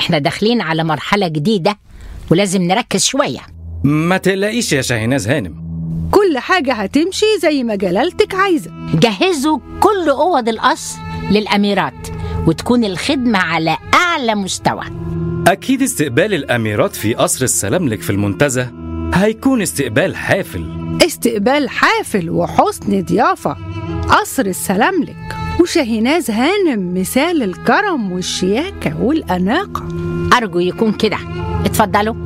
احنا داخلين على مرحلة جديدة ولازم نركز شوية ما تقلقيش يا شاهيناز هانم كل حاجة هتمشي زي ما جلالتك عايزة جهزوا كل أوض القصر للأميرات وتكون الخدمة على أعلى مستوى أكيد استقبال الأميرات في قصر السلاملك في المنتزه هيكون استقبال حافل استقبال حافل وحسن ضيافة قصر السلاملك وشاهيناز هانم مثال الكرم والشياكة والأناقة أرجو يكون كده اتفضلوا